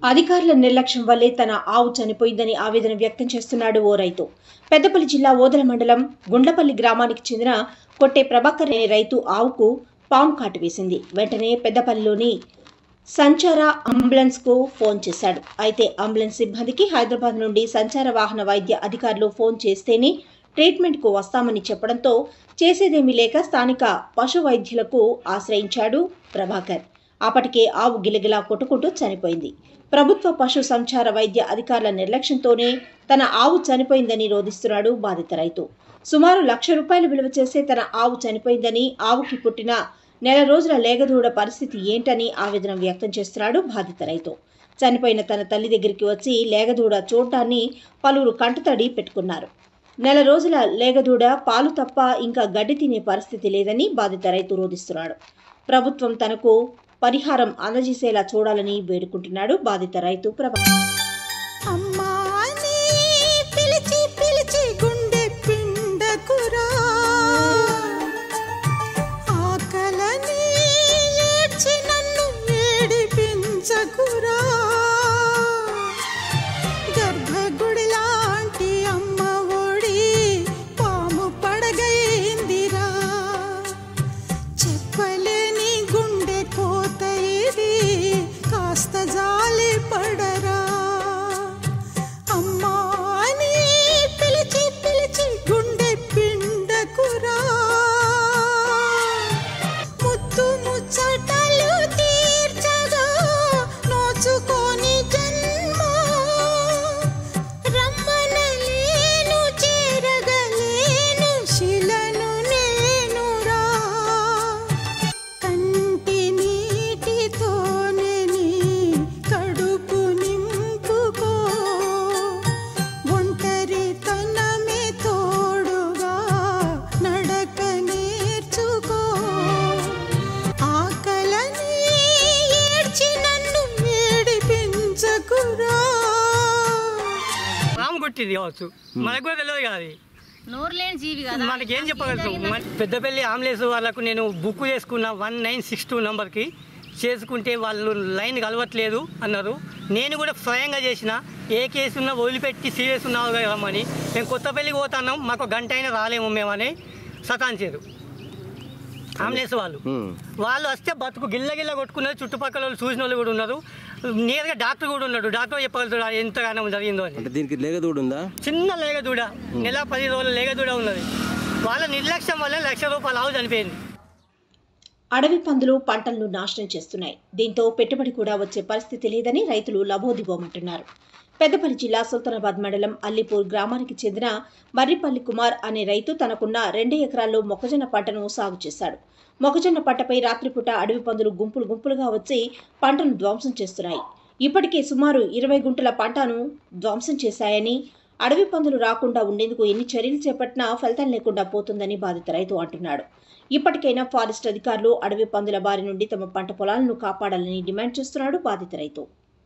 అధికారుల నిర్లక్ష్యం వల్లే తన ఆవు చనిపోయిందని ఆవేదన వ్యక్తం చేస్తున్నాడు ఓ రైతు పెద్దపల్లి జిల్లా ఓదల మండలం గుండ్లపల్లి గ్రామానికి చెందిన కొట్టే ప్రభాకర్ అనే రైతు ఆవుకు పాము కాటు వేసింది వెంటనే పెద్దపల్లిలోని సంచార అంబులెన్స్ కు ఫోన్ చేశాడు అయితే అంబులెన్స్ సిబ్బందికి హైదరాబాద్ నుండి సంచార వాహన వైద్య అధికారులు ఫోన్ చేస్తేనే ట్రీట్మెంట్ కు వస్తామని చెప్పడంతో చేసేదేమీ లేక స్థానిక పశు వైద్యులకు ఆశ్రయించాడు ప్రభాకర్ అప్పటికే ఆవు గిలగిలా కొట్టుకుంటూ చనిపోయింది ప్రభుత్వ పశు సంచార వైద్య అధికారుల నిర్లక్ష్యంతోనే తన ఆవు చనిపోయిందని రోధిస్తున్నాడు బాధిత రైతు సుమారు లక్ష రూపాయలు విలువ చేసే తన ఆవు చనిపోయిందని ఆవుకి పుట్టిన నెల రోజుల లేగదూడ పరిస్థితి ఏంటని ఆవేదన వ్యక్తం చేస్తున్నాడు బాధిత రైతు చనిపోయిన తన తల్లి దగ్గరికి వచ్చి లేగదూడ చూడటాన్ని పలువురు కంటతడి పెట్టుకున్నారు నెల రోజుల లేగదూడ పాలు తప్ప ఇంకా గడ్డి తినే పరిస్థితి లేదని బాధిత రైతు రోధిస్తున్నాడు ప్రభుత్వం తనకు పరిహారం అందజేసేలా చూడాలని వేడుకుంటున్నాడు బాధిత రైతు ప్రభా అమ్మా అని పిలిచి పిలిచి గుండె పిండకురా ఆకలని ఏడ్చి నన్ను ఏడిపించకురా గర్భగుడి లాంటి అమ్మ ఒడి పాము పడగైందిరా చెప్పలేని గుండె కోత ఇది కాస్త జాలి పడరా అమ్మా అని పిలిచి పిలిచి గుండె పిండకురా ముత్తు ముచ్చటలు తీర్చగా నోచుకోని జన్మ రమ్మనలేను చేరగలేను శిలను నేనురా కంటి నీటితోనే నీ కడుపు నింపుకో ఒంటరితనమే తోడుగా నడక నేర్చుకో ఆకలని ఏడ్చి నన్ను ఏడిపించకురా రాము కొట్టింది కావచ్చు మనకు కూడా తెలియదు కదా అది నోరు లేని జీవి కదా మనకి ఏం చెప్పగలుగుతాం మన పెద్దపల్లి ఆంబులెన్స్ వాళ్ళకు నేను బుక్ చేసుకున్న వన్ నైన్ సిక్స్ టూ నెంబర్కి చేసుకుంటే వాళ్ళు లైన్ కలవట్లేదు అన్నారు నేను కూడా స్వయంగా చేసిన ఏ కేసు ఉన్నా వదిలిపెట్టి సీరియస్ ఉన్నావు కదమ్మని మేము కొత్తపల్లికి పోతున్నాం మాకు ఒక గంట అయినా రాలేము మేమని సతాంచారు ఆంబులెన్స్ వాళ్ళు వాళ్ళు వస్తే బతుకు గిల్ల గిల్ల కొట్టుకున్నారు చుట్టుపక్కల వాళ్ళు చూసిన వాళ్ళు కూడా ఉన్నారు నేరుగా డాక్టర్ కూడా ఉన్నాడు డాక్టర్ చెప్పగలుగుతాడు ఎంతగానో జరిగిందో అని అంటే దీనికి లేగదూడు ఉందా చిన్న లేగదూడ నెల పది రోజుల లేగదూడ ఉన్నది వాళ్ళ నిర్లక్ష్యం వల్ల లక్ష రూపాయలు ఆవు చనిపోయింది అడవి పందులు పంటలను నాశనం చేస్తున్నాయి దీంతో పెట్టుబడి కూడా వచ్చే పరిస్థితి లేదని రైతులు లబోదిబోమంటున్నారు పెద్దపల్లి జిల్లా సుల్తానాబాద్ మండలం అల్లిపూర్ గ్రామానికి చెందిన మర్రిపల్లి కుమార్ అనే రైతు తనకున్న రెండు ఎకరాల్లో మొక్కజొన్న పంటను సాగు చేశాడు మొక్కజొన్న పంటపై రాత్రిపూట అడవి పందులు గుంపులు గుంపులుగా వచ్చి పంటను ధ్వంసం చేస్తున్నాయి ఇప్పటికే సుమారు ఇరవై గుంటల పంటను ధ్వంసం చేశాయని అడవి పందులు రాకుండా ఉండేందుకు ఎన్ని చర్యలు చేపట్టినా ఫలితం లేకుండా పోతుందని బాధిత రైతు అంటున్నాడు ఇప్పటికైనా ఫారెస్ట్ అధికారులు అడవి పందుల బారి నుండి తమ పంట పొలాలను కాపాడాలని డిమాండ్ చేస్తున్నాడు బాధిత రైతు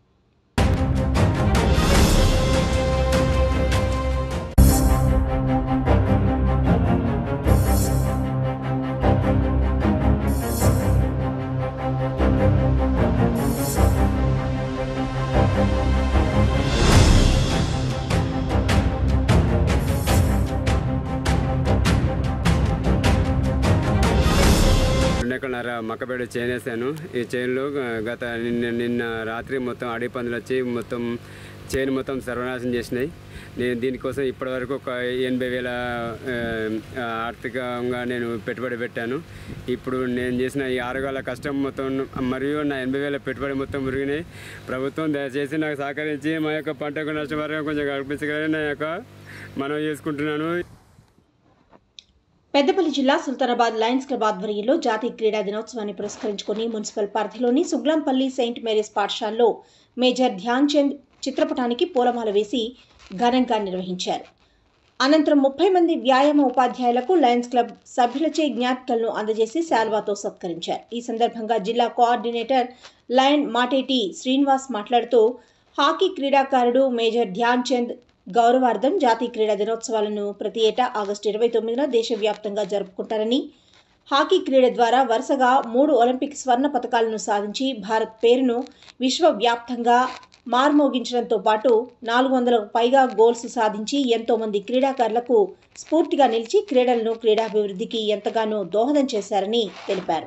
రెండు ఎకరన్నర మక్కబెడ చైన్ వేసాను ఈ చైన్లో గత నిన్న నిన్న రాత్రి మొత్తం అడవి పందులు వచ్చి మొత్తం చైన్ మొత్తం సర్వనాశనం చేసినాయి నేను దీనికోసం ఇప్పటివరకు ఒక ఎనభై వేల ఆ, ఆర్థికంగా నేను పెట్టుబడి పెట్టాను ఇప్పుడు నేను చేసిన ఈ ఆరుగాల కష్టం మొత్తం మరియు నా ఎనభై వేల పెట్టుబడి మొత్తం మురిగినాయి ప్రభుత్వం దయచేసి నాకు సహకరించి మా యొక్క పంటకు నష్టపరిహారం కొంచెం కల్పించగలని నా యొక్క మనం చేసుకుంటున్నాను పెద్దపల్లి జిల్లా సుల్తానాబాద్ లయన్స్ క్లబ్ ఆధ్వర్యంలో జాతీయ క్రీడా దినోత్సవాన్ని పురస్కరించుకుని మున్సిపల్ పరిధిలోని సుగ్లాంపల్లి సెయింట్ మేరీస్ పాఠశాలలో మేజర్ ధ్యాన్ చంద్ చిత్రపటానికి పూలమాల వేసి ఘనంగా నిర్వహించారు అనంతరం ముప్పై మంది వ్యాయామ ఉపాధ్యాయులకు లయన్స్ క్లబ్ సభ్యులచే జ్ఞాపికలను అందజేసి శాల్వాతో సత్కరించారు ఈ సందర్భంగా జిల్లా కోఆర్డినేటర్ లయన్ మాటేటి శ్రీనివాస్ మాట్లాడుతూ హాకీ క్రీడాకారుడు మేజర్ ధ్యాన్ చంద్ గౌరవార్థం జాతీయ క్రీడా దినోత్సవాలను ప్రతి ఏటా ఆగస్టు ఇరవై తొమ్మిదిన దేశవ్యాప్తంగా జరుపుకుంటారని హాకీ క్రీడ ద్వారా వరుసగా మూడు ఒలింపిక్ స్వర్ణ పతకాలను సాధించి భారత్ పేరును విశ్వవ్యాప్తంగా మార్మోగించడంతో పాటు నాలుగు వందలకు పైగా గోల్స్ సాధించి ఎంతో మంది క్రీడాకారులకు స్ఫూర్తిగా నిలిచి క్రీడలను క్రీడాభివృద్ధికి ఎంతగానో దోహదం చేశారని తెలిపారు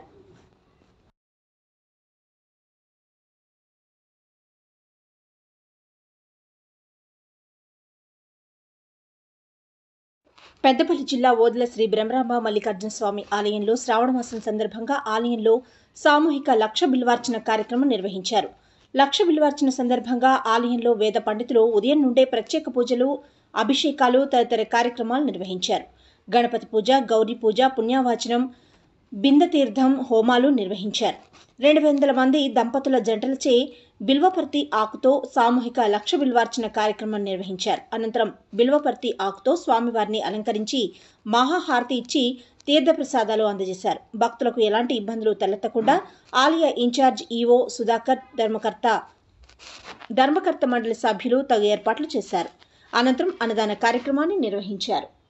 పెద్దపల్లి జిల్లా ఓదెల శ్రీ బ్రహ్మరాంబ మల్లికార్జున స్వామి ఆలయంలో శ్రావణ మాసం సందర్భంగా ఆలయంలో సామూహిక లక్ష బిల్వార్చన కార్యక్రమం నిర్వహించారు లక్ష బిల్వార్చన సందర్భంగా ఆలయంలో వేద పండితులు ఉదయం నుండే ప్రత్యేక పూజలు అభిషేకాలు తదితర కార్యక్రమాలు నిర్వహించారు గణపతి పూజ గౌరీ పూజ పుణ్యవాచనం బిందతీర్థం హోమాలు నిర్వహించారు రెండు వందల మంది దంపతుల జంటలచే బిల్వపర్తి ఆకుతో సామూహిక లక్ష బిల్వార్చన కార్యక్రమం నిర్వహించారు అనంతరం బిల్వపర్తి ఆకుతో స్వామివారిని అలంకరించి మహాహారతి ఇచ్చి తీర్థప్రసాదాలు అందజేశారు భక్తులకు ఎలాంటి ఇబ్బందులు తలెత్తకుండా ఆలయ ఇన్ఛార్జ్ ఈవో సుధాకర్ ధర్మకర్త ధర్మకర్త మండలి సభ్యులు తగు ఏర్పాట్లు చేశారు అనంతరం అన్నదాన కార్యక్రమాన్ని నిర్వహించారు